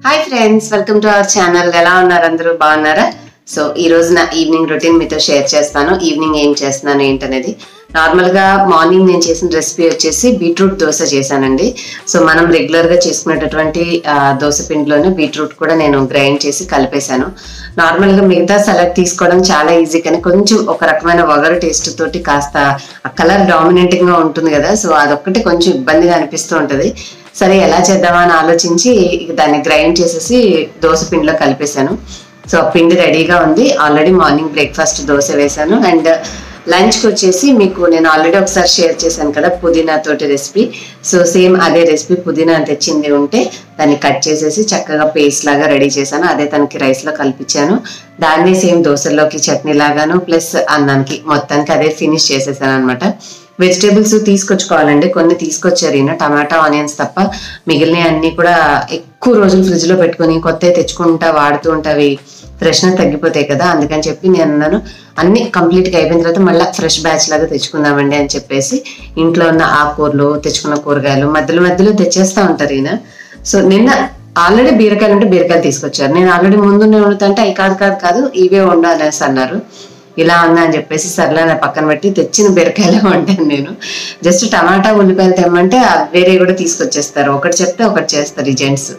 hi friends welcome to our channel ఎలా ఉన్నారు అందరూ బాగున్నారా సో ఈ రోజు నా ఈవినింగ్ రొటీన్ మీతో షేర్ చేస్తాను ఈవినింగ్ ఏం చేస్తున్నాను ఏంటనేది నార్మల్ గా మార్నింగ్ నేను చేసిన రెసిపీ వచ్చేసి బీట్రూట్ దోశ చేశానండి సో మనం రెగ్యులర్ గా చేసుకునేటటువంటి ఆ, దోశ పిండిలోనే బీట్రూట్ కూడా నేను గ్రైండ్ చేసి కలిపేశాను నార్మల్ గా మిగతా సలాడ్ తీసుకోవడం చాలా ఈజీ కానీ కొంచెం ఒక రకమైన వగరు టేస్ట్ తోటి కాస్త ఆ కలర్ డామినెంట్ గా ఉంటుంది కదా సో అదొక్కటి కొంచెం ఇబ్బందిగా అనిపిస్తూ ఉంటది సరే ఎలా చేద్దామా అని ఆలోచించి ఇక దాన్ని గ్రైండ్ చేసేసి దోశ పిండిలో కలిపేశాను సో ఆ పిండి రెడీగా ఉంది ఆల్రెడీ మార్నింగ్ బ్రేక్ఫాస్ట్ దోశ వేశాను అండ్ లంచ్కి వచ్చేసి మీకు నేను ఆల్రెడీ ఒకసారి షేర్ చేశాను కదా పుదీనా తోటి రెసిపీ సో సేమ్ అదే రెసిపీ పుదీనా తెచ్చింది ఉంటే దాన్ని కట్ చేసేసి చక్కగా పేస్ట్ లాగా రెడీ చేశాను అదే తనకి రైస్లో కల్పించాను దాన్ని సేమ్ దోశల్లోకి చట్నీ లాగాను ప్లస్ అన్నానికి మొత్తానికి అదే ఫినిష్ చేసేసాను అనమాట వెజిటేబుల్స్ తీసుకొచ్చుకోవాలండి కొన్ని తీసుకొచ్చారు ఈయన టమాటా ఆనియన్స్ తప్ప మిగిలిన అన్ని కూడా ఎక్కువ రోజులు ఫ్రిడ్జ్ లో పెట్టుకొని కొత్తవి తెచ్చుకుంటా వాడుతూ ఉంటావి ఫ్రెష్నెస్ తగ్గిపోతాయి కదా అందుకని చెప్పి నేను అన్నాను అన్ని కంప్లీట్ గా అయిపోయిన తర్వాత మళ్ళీ ఫ్రెష్ బ్యాచ్ లాగా తెచ్చుకుందామండి అని చెప్పేసి ఇంట్లో ఉన్న ఆకుకూరలు తెచ్చుకున్న కూరగాయలు మధ్యలో మధ్యలో తెచ్చేస్తా ఉంటారు ఈయన సో నిన్న ఆల్రెడీ బీరకాయలు అంటే బీరకాయలు తీసుకొచ్చారు నేను ఆల్రెడీ ముందు వండుతుంటే అవి కాదు కాదు కాదు ఇవే వండు అనేసి అన్నారు ఇలా ఉందా అని చెప్పేసి సర్లే నా పక్కన పెట్టి తెచ్చిన బీరకాయలు వండాను నేను జస్ట్ టమాటా ఉల్లిపాయలు తెమ్మంటే ఆ వేరే కూడా తీసుకొచ్చేస్తారు ఒకటి చెప్తే ఒకటి చేస్తారు ఈ జెంట్స్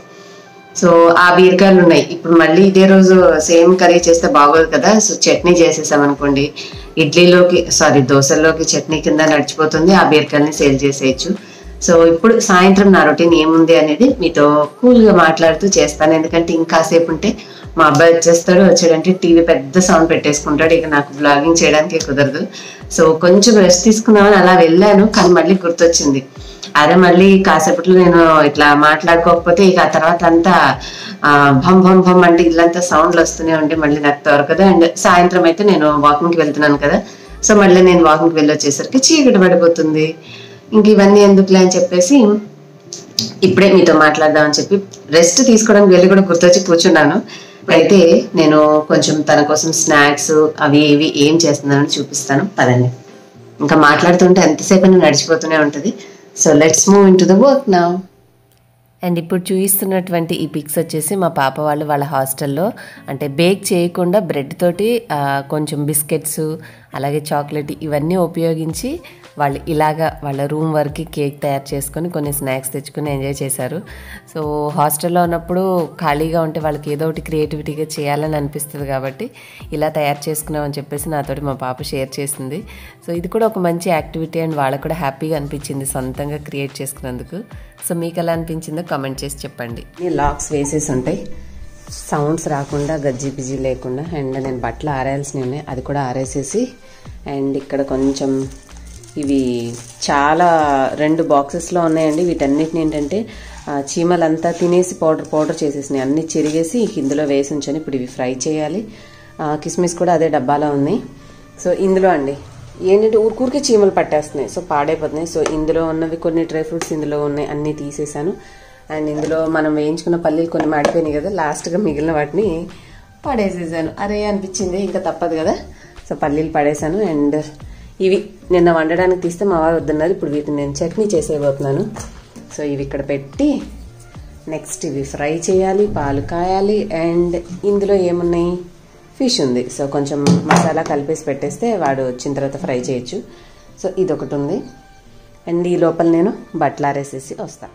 సో ఆ బీరకాయలు ఉన్నాయి ఇప్పుడు మళ్ళీ ఇదే రోజు సేమ్ కర్రీ చేస్తే బాగోదు కదా సో చట్నీ చేసేసాం అనుకోండి ఇడ్లీలోకి సారీ దోశల్లోకి చట్నీ కింద నడిచిపోతుంది ఆ బీరకాయలని సేల్ చేసేయచ్చు సో ఇప్పుడు సాయంత్రం నా రొటీన్ ఏముంది అనేది మీతో కూల్గా మాట్లాడుతూ చేస్తాను ఎందుకంటే ఇంకాసేపు ఉంటే మా అబ్బాయి వచ్చేస్తాడు వచ్చాడంటే టీవీ పెద్ద సౌండ్ పెట్టేసుకుంటాడు ఇక నాకు బ్లాగింగ్ చేయడానికి కుదరదు సో కొంచెం రెస్ట్ తీసుకుందామని అలా వెళ్ళాను కానీ మళ్ళీ గుర్తొచ్చింది అదే మళ్ళీ కాసేపట్లో నేను ఇట్లా మాట్లాడుకోకపోతే ఇక ఆ తర్వాత అంతా ఆ, భం భం భం అంటే ఇల్లంతా సౌండ్లు వస్తూనే ఉంటే మళ్ళీ నాకు దొరకదు అండ్ సాయంత్రం అయితే నేను వాకింగ్కి వెళ్తున్నాను కదా సో మళ్ళీ నేను వాకింగ్కి వెళ్ళి వచ్చేసరికి చీకటి పడిపోతుంది ఇంక ఇవన్నీ ఎందుకులే అని చెప్పేసి ఇప్పుడే మీతో మాట్లాడదామని చెప్పి రెస్ట్ తీసుకోవడానికి వెళ్ళి కూడా గుర్తొచ్చి కూర్చున్నాను అయితే నేను కొంచెం తన కోసం స్నాక్స్ అవి ఇవి ఏం చేస్తున్నానని చూపిస్తాను పదండి ఇంకా మాట్లాడుతుంటే ఎంతసేపు నడిచిపోతూనే ఉంటుంది so let's move into the work నా అండ్ ఇప్పుడు చూపిస్తున్నటువంటి ఈ పిక్స్ వచ్చేసి మా పాప వాళ్ళు వాళ్ళ హాస్టల్లో అంటే బేక్ చేయకుండా బ్రెడ్ తోటి ఆ, కొంచెం బిస్కెట్స్ అలాగే చాక్లెట్ ఇవన్నీ ఉపయోగించి వాళ్ళు ఇలాగా వాళ్ళ రూమ్ వరకు కేక్ తయారు చేసుకొని కొన్ని స్నాక్స్ తెచ్చుకొని ఎంజాయ్ చేశారు సో హాస్టల్లో ఉన్నప్పుడు ఖాళీగా ఉంటే వాళ్ళకి ఏదో ఒకటి క్రియేటివిటీగా చేయాలని అనిపిస్తుంది కాబట్టి ఇలా తయారు చేసుకున్నామని చెప్పేసి నాతోటి మా పాప షేర్ చేసింది సో ఇది కూడా ఒక మంచి యాక్టివిటీ అండ్ వాళ్ళకు కూడా హ్యాపీగా అనిపించింది సొంతంగా క్రియేట్ చేసుకున్నందుకు సో మీకు ఎలా అనిపించిందో కామెంట్ చేసి చెప్పండి లాక్స్ వేసేసి ఉంటాయి సౌండ్స్ రాకుండా గజ్జి బిజీ లేకుండా అండ్ నేను బట్టలు ఆరేయాల్సినవి ఉన్నాయి అది కూడా ఆరేసేసి అండ్ ఇక్కడ కొంచెం ఇవి చాలా రెండు బాక్సెస్లో ఉన్నాయండి వీటన్నిటిని ఏంటంటే ఆ, చీమలంతా తినేసి పౌడర్ పౌడర్ చేసేసినాయి అన్ని చెరిగేసి ఇందులో వేసి ఉంచాను ఇప్పుడు ఇవి ఫ్రై చేయాలి ఆ, కిస్మిస్ కూడా అదే డబ్బాలో ఉన్నాయి సో ఇందులో అండి ఏంటంటే ఊరికూరికే చీమలు పట్టేస్తున్నాయి సో పాడైపోతున్నాయి సో ఇందులో ఉన్నవి కొన్ని డ్రై ఫ్రూట్స్ ఇందులో ఉన్నాయి అన్నీ తీసేసాను అండ్ ఇందులో మనం వేయించుకున్న పల్లీలు కొన్ని మాడిపోయినాయి కదా లాస్ట్గా మిగిలిన వాటిని పడేసేసాను అరే అనిపించింది ఇంకా తప్పదు కదా సో పల్లీలు పడేసాను అండ్ ఇవి నిన్న వండడానికి తీస్తే మా వారు వద్దన్నారు ఇప్పుడు వీటిని నేను చట్నీ చేసేయబోతున్నాను సో ఇవి ఇక్కడ పెట్టి నెక్స్ట్ ఇవి ఫ్రై చేయాలి పాలు కాయాలి అండ్ ఇందులో ఏమున్నాయి ఫిష్ ఉంది సో కొంచెం మసాలా కలిపేసి పెట్టేస్తే వాడు వచ్చిన తర్వాత ఫ్రై చేయొచ్చు సో ఇది ఒకటి ఉంది అండ్ ఈ లోపల నేను బట్టలు ఆరేసేసి వస్తాను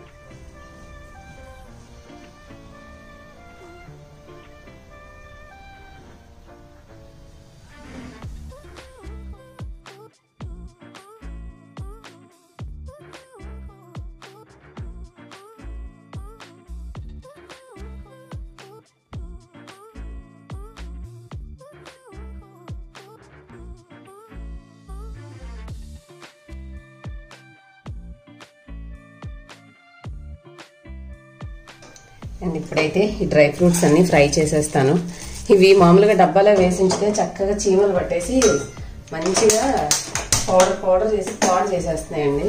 అండ్ ఇప్పుడైతే ఈ డ్రై ఫ్రూట్స్ అన్ని ఫ్రై చేసేస్తాను ఇవి మామూలుగా డబ్బాలో వేసి ఉంచితే చక్కగా చీమలు పట్టేసి మంచిగా పౌడర్ పౌడర్ చేసి పాడు చేసేస్తున్నాయండి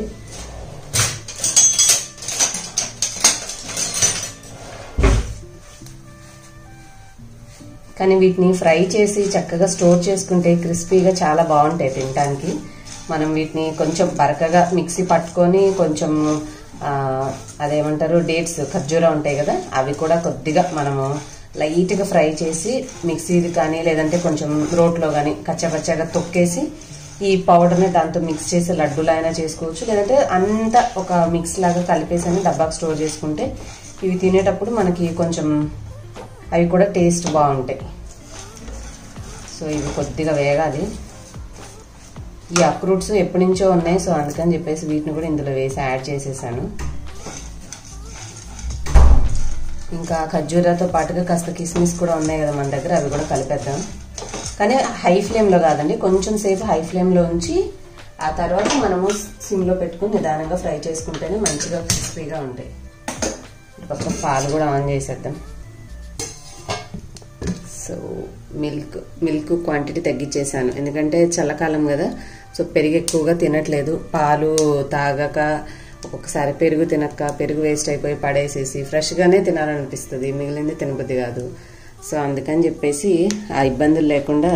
కానీ వీటిని ఫ్రై చేసి చక్కగా స్టోర్ చేసుకుంటే క్రిస్పీగా చాలా బాగుంటాయి తినడానికి మనం వీటిని కొంచెం బరకగా మిక్సీ పట్టుకొని కొంచెం ఆ, అదేమంటారు డేట్స్ ఖర్జూరా ఉంటాయి కదా అవి కూడా కొద్దిగా మనము లైట్గా ఫ్రై చేసి మిక్సీది కానీ లేదంటే కొంచెం రోట్లో కానీ కచ్చపచ్చగా తొక్కేసి ఈ పౌడర్ని దాంతో మిక్స్ చేసి లడ్డూలా అయినా చేసుకోవచ్చు లేదంటే అంతా ఒక మిక్స్ లాగా కలిపేసి అని డబ్బాకి స్టోర్ చేసుకుంటే ఇవి తినేటప్పుడు మనకి కొంచెం అవి కూడా టేస్ట్ బాగుంటాయి సో ఇవి కొద్దిగా వేగాలి ఈ అక్రూట్స్ ఎప్పటి నుంచో ఉన్నాయి సో అందుకని చెప్పేసి వీటిని కూడా ఇందులో వేసి యాడ్ చేసేసాను ఇంకా ఖర్జూరాతో పాటుగా కాస్త కిస్మిస్ కూడా ఉన్నాయి కదా మన దగ్గర అవి కూడా కలిపేద్దాం కానీ హై ఫ్లేమ్లో కాదండి కొంచెం సేపు హై ఫ్లేమ్లో ఉంచి ఆ తర్వాత మనము సిమ్లో పెట్టుకుని నిదానంగా ఫ్రై చేసుకుంటేనే మంచిగా క్రిస్పీగా ఉంటాయి ఇటు పక్కన పాలు కూడా ఆన్ చేసేద్దాం సో మిల్క్ మిల్క్ క్వాంటిటీ తగ్గించేసాను ఎందుకంటే చల్లకాలం కదా సో పెరుగు ఎక్కువగా తినట్లేదు పాలు తాగక ఒక్కొక్కసారి పెరుగు తినక్క పెరుగు వేస్ట్ అయిపోయి పడేసేసి ఫ్రెష్గానే తినాలనిపిస్తుంది మిగిలింది తినబుద్ధి కాదు సో అందుకని చెప్పేసి ఆ ఇబ్బందులు లేకుండా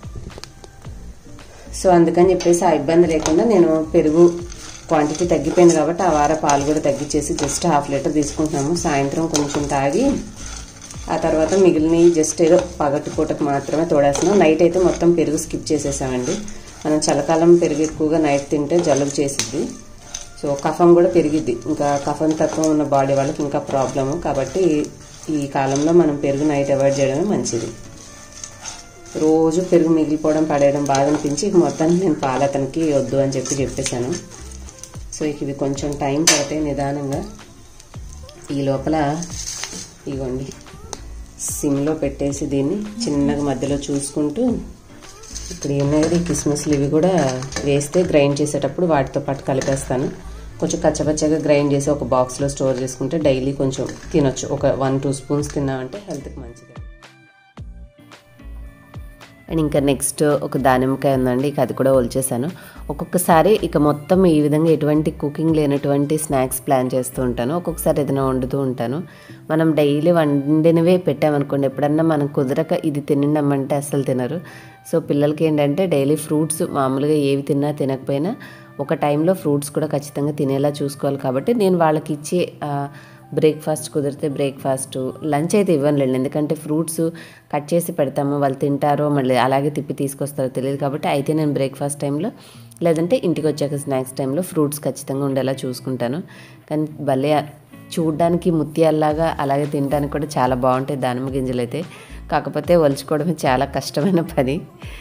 సో అందుకని చెప్పేసి ఆ ఇబ్బంది లేకుండా నేను పెరుగు క్వాంటిటీ తగ్గిపోయింది కాబట్టి ఆ వార పాలు కూడా తగ్గించేసి జస్ట్ హాఫ్ లీటర్ తీసుకుంటున్నాము సాయంత్రం కొంచెం తాగి ఆ తర్వాత మిగిలినవి జస్ట్ ఏదో పగటి పూటకు మాత్రమే తోడేస్తున్నాం నైట్ అయితే మొత్తం పెరుగు స్కిప్ చేసేసామండి మనం చలికాలం పెరుగు ఎక్కువగా నైట్ తింటే జలుబు చేసిద్ది సో కఫం కూడా పెరిగిద్ది ఇంకా కఫం తక్కువ ఉన్న బాడీ వాళ్ళకి ఇంకా ప్రాబ్లము కాబట్టి ఈ కాలంలో మనం పెరుగు నైట్ అవాయిడ్ చేయడమే మంచిది రోజు పెరుగు మిగిలిపోవడం పడేయడం బాధ అనిపించి ఇక మొత్తానికి నేను పాలు అతనికి వద్దు అని చెప్పి చెప్పేశాను సో ఇక ఇవి కొంచెం టైం పడతాయి నిదానంగా ఈ లోపల ఇగోండి సిమ్లో పెట్టేసి దీన్ని చిన్నగా మధ్యలో చూసుకుంటూ ఇప్పుడు ఉన్నాయి ఈ కిస్మిస్లు ఇవి కూడా వేస్తే గ్రైండ్ చేసేటప్పుడు వాటితో పాటు కలిపేస్తాను కొంచెం కచ్చపచ్చగా గ్రైండ్ చేసి ఒక బాక్స్లో స్టోర్ చేసుకుంటే డైలీ కొంచెం తినొచ్చు ఒక వన్ టూ స్పూన్స్ తిన్నామంటే హెల్త్కి మంచిది అండ్ ఇంకా నెక్స్ట్ ఒక దానిమ్మకాయ ఉందండి ఇక అది కూడా ఒలిచేసాను ఒక్కొక్కసారి ఇక మొత్తం ఈ విధంగా ఎటువంటి కుకింగ్ లేనటువంటి స్నాక్స్ ప్లాన్ చేస్తూ ఉంటాను ఒక్కొక్కసారి ఏదైనా వండుతూ ఉంటాను మనం డైలీ వండినవే పెట్టామనుకోండి ఎప్పుడన్నా మనం కుదరక ఇది తినడమంటే అస్సలు తినరు సో పిల్లలకి ఏంటంటే డైలీ ఫ్రూట్స్ మామూలుగా ఏవి తిన్నా తినకపోయినా ఒక టైంలో ఫ్రూట్స్ కూడా ఖచ్చితంగా తినేలా చూసుకోవాలి కాబట్టి నేను వాళ్ళకి ఇచ్చే ఆ, బ్రేక్ఫాస్ట్ కుదిరితే బ్రేక్ఫాస్ట్ లంచ్ అయితే ఇవ్వనులేండి ఎందుకంటే ఫ్రూట్స్ కట్ చేసి పెడతాము వాళ్ళు తింటారో మళ్ళీ అలాగే తిప్పి తీసుకొస్తారో తెలియదు కాబట్టి అయితే నేను బ్రేక్ఫాస్ట్ టైంలో లేదంటే ఇంటికి వచ్చాక స్నాక్స్ టైంలో ఫ్రూట్స్ ఖచ్చితంగా ఉండేలా చూసుకుంటాను కానీ భలే చూడ్డానికి ముత్యాల్లాగా అలాగే తినడానికి కూడా చాలా బాగుంటాయి దానిమ్మ గింజలు అయితే కాకపోతే ఒలుచుకోవడమే చాలా కష్టమైన పని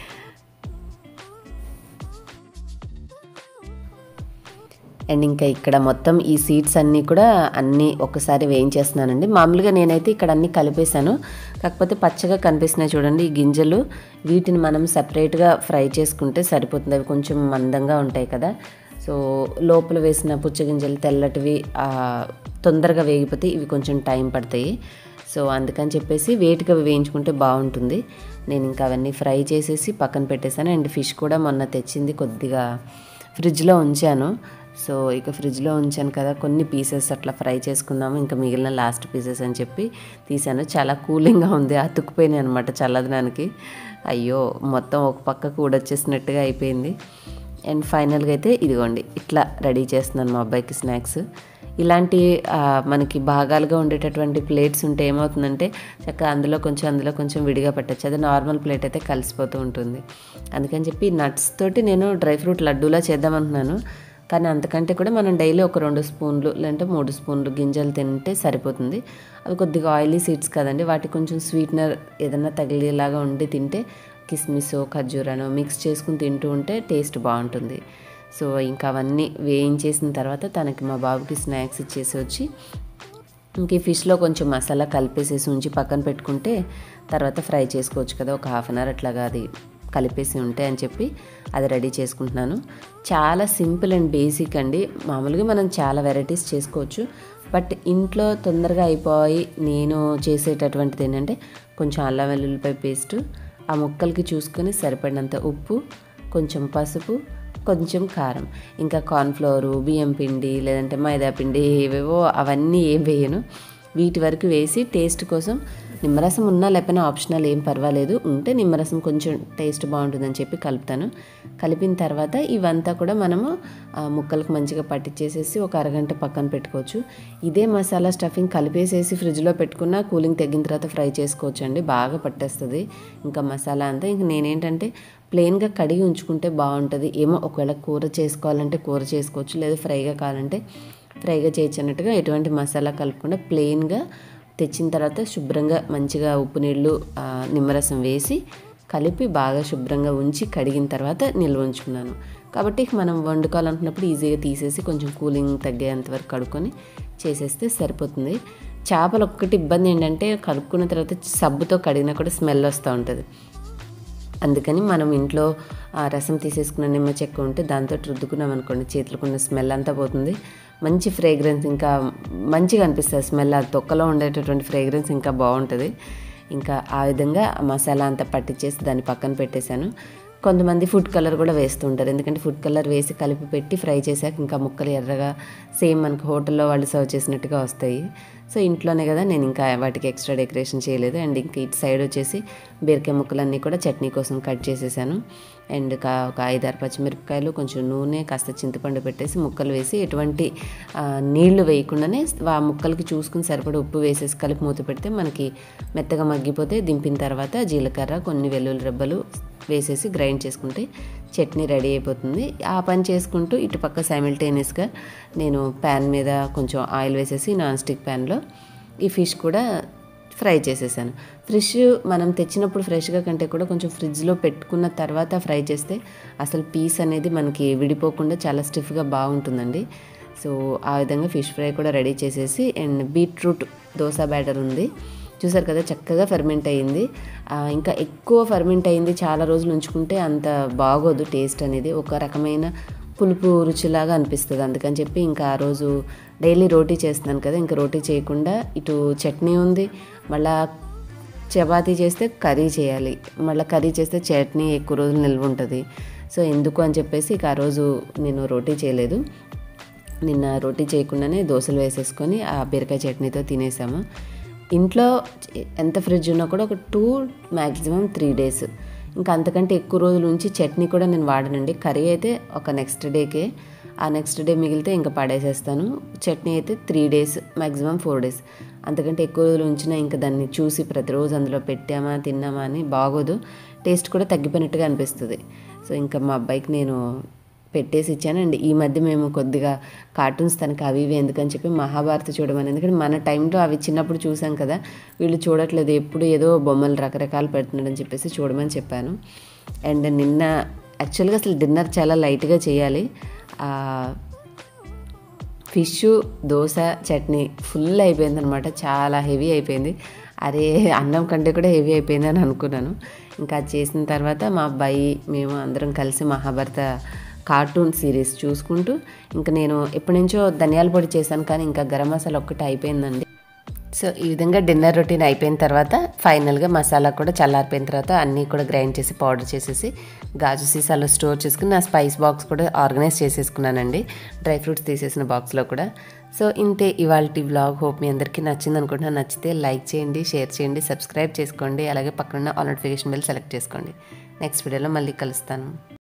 అండ్ ఇంకా ఇక్కడ మొత్తం ఈ సీడ్స్ అన్నీ కూడా అన్నీ ఒకసారి వేయించేస్తున్నానండి మామూలుగా నేనైతే ఇక్కడ అన్నీ కలిపేశాను కాకపోతే పచ్చగా కనిపిస్తున్నాయి చూడండి ఈ గింజలు వీటిని మనం సపరేట్గా ఫ్రై చేసుకుంటే సరిపోతుంది అవి కొంచెం మందంగా ఉంటాయి కదా సో లోపల వేసిన పుచ్చగింజలు తెల్లటివి ఆ, తొందరగా వేగిపోతే ఇవి కొంచెం టైం పడతాయి సో అందుకని చెప్పేసి వేటిగా వేయించుకుంటే బాగుంటుంది నేను ఇంకా అవన్నీ ఫ్రై చేసేసి పక్కన పెట్టేశాను అండ్ ఫిష్ కూడా మొన్న తెచ్చింది కొద్దిగా ఫ్రిడ్జ్లో ఉంచాను సో ఇక ఫ్రిడ్జ్లో ఉంచాను కదా కొన్ని పీసెస్ అట్లా ఫ్రై చేసుకుందాము ఇంకా మిగిలిన లాస్ట్ పీసెస్ అని చెప్పి తీసాను చాలా కూలింగ్గా ఉంది అతుక్కుపోయినాయి అనమాట చల్లదనానికి అయ్యో మొత్తం ఒక పక్కకు ఊడొచ్చేసినట్టుగా అయిపోయింది అండ్ ఫైనల్గా అయితే ఇదిగోండి ఇట్లా రెడీ చేస్తున్నాను మా అబ్బాయికి స్నాక్స్ ఇలాంటి ఆ, మనకి భాగాలుగా ఉండేటటువంటి ప్లేట్స్ ఉంటే ఏమవుతుందంటే చక్కగా అందులో కొంచెం అందులో కొంచెం విడిగా పెట్టచ్చు అదే నార్మల్ ప్లేట్ అయితే కలిసిపోతూ ఉంటుంది అందుకని చెప్పి నట్స్ తోటి నేను డ్రై ఫ్రూట్ లడ్డూలా చేద్దామనుకున్నాను కానీ అంతకంటే కూడా మనం డైలీ ఒక రెండు స్పూన్లు లేదంటే మూడు స్పూన్లు గింజలు తింటే సరిపోతుంది అవి కొద్దిగా ఆయిలీ సీడ్స్ కదండి వాటికి కొంచెం స్వీట్నర్ ఏదన్నా తగిలేలాగా ఉండి తింటే కిస్మిస్ ఖర్జూరాను మిక్స్ చేసుకుని తింటూ ఉంటే టేస్ట్ బాగుంటుంది సో ఇంకా అవన్నీ వేయించేసిన తర్వాత తనకి మా బాబుకి స్నాక్స్ ఇచ్చేసి వచ్చి ఇంక ఈ ఫిష్లో కొంచెం మసాలా కలిపేసేసి ఉంచి పక్కన పెట్టుకుంటే తర్వాత ఫ్రై చేసుకోవచ్చు కదా ఒక హాఫ్ అన్ అవర్ అట్లాగా అది కలిపేసి ఉంటే అని చెప్పి అది రెడీ చేసుకుంటున్నాను చాలా సింపుల్ అండ్ బేసిక్ అండి మామూలుగా మనం చాలా వెరైటీస్ చేసుకోవచ్చు బట్ ఇంట్లో తొందరగా అయిపోయి నేను చేసేటటువంటిది ఏంటంటే కొంచెం అల్లం వెల్లుల్లిపాయ పేస్టు ఆ ముక్కలకి చూసుకొని సరిపడినంత ఉప్పు కొంచెం పసుపు కొంచెం కారం ఇంకా కార్న్ఫ్లోరు బియ్యం పిండి లేదంటే మైదా పిండి ఏవేవో అవన్నీ ఏం వేయను వీటి వరకు వేసి టేస్ట్ కోసం నిమ్మరసం ఉన్నా లేకపోయినా ఆప్షనల్ ఏం పర్వాలేదు ఉంటే నిమ్మరసం కొంచెం టేస్ట్ బాగుంటుందని చెప్పి కలుపుతాను కలిపిన తర్వాత ఇవంతా కూడా మనము ఆ, ముక్కలకు మంచిగా పట్టించేసేసి ఒక అరగంట పక్కన పెట్టుకోవచ్చు ఇదే మసాలా స్టఫింగ్ కలిపేసేసి ఫ్రిడ్జ్లో పెట్టుకున్న కూలింగ్ తగ్గిన తర్వాత ఫ్రై చేసుకోవచ్చు అండి బాగా పట్టేస్తుంది ఇంకా మసాలా అంతా ఇంక నేనేంటంటే ప్లెయిన్గా కడిగి ఉంచుకుంటే బాగుంటుంది ఏమో ఒకవేళ కూర చేసుకోవాలంటే కూర చేసుకోవచ్చు లేదా ఫ్రైగా కావాలంటే ఫ్రైగా చేయొచ్చు అన్నట్టుగా ఎటువంటి మసాలా కలపకుండా ప్లెయిన్గా తెచ్చిన తర్వాత శుభ్రంగా మంచిగా ఉప్పు నీళ్ళు ఆ, నిమ్మరసం వేసి కలిపి బాగా శుభ్రంగా ఉంచి కడిగిన తర్వాత నిల్వ ఉంచుకున్నాను కాబట్టి మనం వండుకోవాలనుకున్నప్పుడు ఈజీగా తీసేసి కొంచెం కూలింగ్ తగ్గేంత వరకు కడుక్కొని చేసేస్తే సరిపోతుంది చేపలు ఒక్కటి ఇబ్బంది ఏంటంటే కలుపుకున్న తర్వాత సబ్బుతో కడిగినా కూడా స్మెల్ వస్తూ ఉంటుంది అందుకని మనం ఇంట్లో ఆ రసం తీసేసుకున్న నిమ్మ చెక్క ఉంటే దాంతో రుద్దుకున్నాం అనుకోండి చేతులకున్న స్మెల్ అంతా పోతుంది మంచి ఫ్రేగ్రెన్స్ ఇంకా మంచిగా అనిపిస్తుంది స్మెల్ ఆ తొక్కలో ఉండేటటువంటి ఫ్రేగ్రెన్స్ ఇంకా బాగుంటుంది ఇంకా ఆ విధంగా ఆ మసాలా అంతా పట్టించేసి దాన్ని పక్కన పెట్టేశాను కొంతమంది ఫుడ్ కలర్ కూడా వేస్తుంటారు ఎందుకంటే ఫుడ్ కలర్ వేసి కలిపి పెట్టి ఫ్రై చేశాక ఇంకా ముక్కలు ఎర్రగా సేమ్ మనకు హోటల్లో వాళ్ళు సర్వ్ చేసినట్టుగా వస్తాయి సో ఇంట్లోనే కదా నేను ఇంకా వాటికి ఎక్స్ట్రా డెకరేషన్ చేయలేదు అండ్ ఇంకా ఇటు సైడ్ వచ్చేసి బీరకాయ ముక్కలన్నీ కూడా చట్నీ కోసం కట్ చేసేసాను అండ్ కా ఒక ఐదారు పచ్చిమిరపకాయలు కొంచెం నూనె కాస్త చింతపండు పెట్టేసి ముక్కలు వేసి ఎటువంటి ఆ, నీళ్లు వేయకుండానే ఆ ముక్కలకి చూసుకుని సరిపడా ఉప్పు వేసేసి కలిపి మూత పెడితే మనకి మెత్తగా మగ్గిపోతే దింపిన తర్వాత జీలకర్ర కొన్ని వెల్లుల్లి రెబ్బలు వేసేసి గ్రైండ్ చేసుకుంటే చట్నీ రెడీ అయిపోతుంది ఆ పని చేసుకుంటూ ఇటుపక్క సైమిల్టేనియస్గా నేను ప్యాన్ మీద కొంచెం ఆయిల్ వేసేసి నాన్ స్టిక్ ప్యాన్లో ఈ ఫిష్ కూడా ఫ్రై చేసేసాను ఫిష్ మనం తెచ్చినప్పుడు ఫ్రెష్గా కంటే కూడా కొంచెం ఫ్రిడ్జ్లో పెట్టుకున్న తర్వాత ఫ్రై చేస్తే అసలు పీస్ అనేది మనకి విడిపోకుండా చాలా స్టిఫ్గా బాగుంటుందండి సో ఆ విధంగా ఫిష్ ఫ్రై కూడా రెడీ చేసేసి అండ్ బీట్రూట్ దోశ బ్యాటర్ ఉంది చూసారు కదా చక్కగా ఫర్మెంట్ అయ్యింది ఆ, ఇంకా ఎక్కువ ఫర్మెంట్ అయింది చాలా రోజులు ఉంచుకుంటే అంత బాగోదు టేస్ట్ అనేది ఒక రకమైన పులుపు రుచిలాగా అనిపిస్తుంది అందుకని చెప్పి ఇంకా ఆ రోజు డైలీ రోటీ చేస్తున్నాను కదా ఇంకా రోటీ చేయకుండా ఇటు చట్నీ ఉంది మళ్ళా చపాతీ చేస్తే కర్రీ చేయాలి మళ్ళీ కర్రీ చేస్తే చట్నీ ఎక్కువ రోజులు నిల్వ ఉంటుంది సో ఎందుకు అని చెప్పేసి ఇక ఆ రోజు నేను రోటీ చేయలేదు నిన్న రోటీ చేయకుండానే దోశలు వేసేసుకొని ఆ బీరకాయ చట్నీతో తినేసాము ఇంట్లో ఎంత ఫ్రిడ్జ్ ఉన్నా కూడా ఒక టూ మ్యాక్సిమం త్రీ డేస్ ఇంకా అంతకంటే ఎక్కువ రోజుల నుంచి చట్నీ కూడా నేను వాడనండి కర్రీ అయితే ఒక నెక్స్ట్ డేకే ఆ నెక్స్ట్ డే మిగిలితే ఇంకా పడేసేస్తాను చట్నీ అయితే three days maximum four days అంతకంటే ఎక్కువ రోజులు ఉంచినా ఇంకా దాన్ని చూసి ప్రతిరోజు అందులో పెట్టామా తిన్నామా అని బాగోదు టేస్ట్ కూడా తగ్గిపోయినట్టుగా అనిపిస్తుంది సో ఇంకా మా అబ్బాయికి నేను పెట్టేసి ఇచ్చానండి ఈ మధ్య మేము కొద్దిగా కార్టూన్స్ తనకి అవి ఇవి ఎందుకని చెప్పి మహాభారత చూడమని ఎందుకంటే మన టైంలో అవి చిన్నప్పుడు చూసాం కదా వీళ్ళు చూడట్లేదు ఎప్పుడు ఏదో బొమ్మలు రకరకాలు పెడుతున్నాడని చెప్పేసి చూడమని చెప్పాను అండ్ నిన్న యాక్చువల్గా అసలు డిన్నర్ చాలా లైట్గా చేయాలి ఆ, ఫిష్ దోశ చట్నీ ఫుల్ అయిపోయింది అనమాట చాలా హెవీ అయిపోయింది అరే అన్నం కంటే కూడా హెవీ అయిపోయింది అని అనుకున్నాను ఇంకా అది చేసిన తర్వాత మా అబ్బాయి మేము అందరం కలిసి మహాభారత కార్టూన్ సిరీస్ చూసుకుంటూ ఇంకా నేను ఎప్పటి నుంచో ధనియాల పొడి చేశాను కానీ ఇంకా గరం మసాలా ఒక్కటి అయిపోయిందండి సో ఈ విధంగా డిన్నర్ రొటీన్ అయిపోయిన తర్వాత ఫైనల్గా మసాలా కూడా చల్లారిపోయిన తర్వాత అన్నీ కూడా గ్రైండ్ చేసి పౌడర్ చేసేసి గాజు సీసాలో స్టోర్ చేసుకుని నా స్పైస్ బాక్స్ కూడా ఆర్గనైజ్ చేసేసుకున్నానండి డ్రై ఫ్రూట్స్ తీసేసిన బాక్స్లో కూడా సో ఇంతే ఇవాళ వ్లాగ్ హోప్ మీ అందరికీ నచ్చింది అనుకుంటున్నా నచ్చితే లైక్ చేయండి షేర్ చేయండి సబ్స్క్రైబ్ చేసుకోండి అలాగే పక్కన ఆల్ నోటిఫికేషన్ బెల్ సెలెక్ట్ చేసుకోండి నెక్స్ట్ వీడియోలో మళ్ళీ కలుస్తాను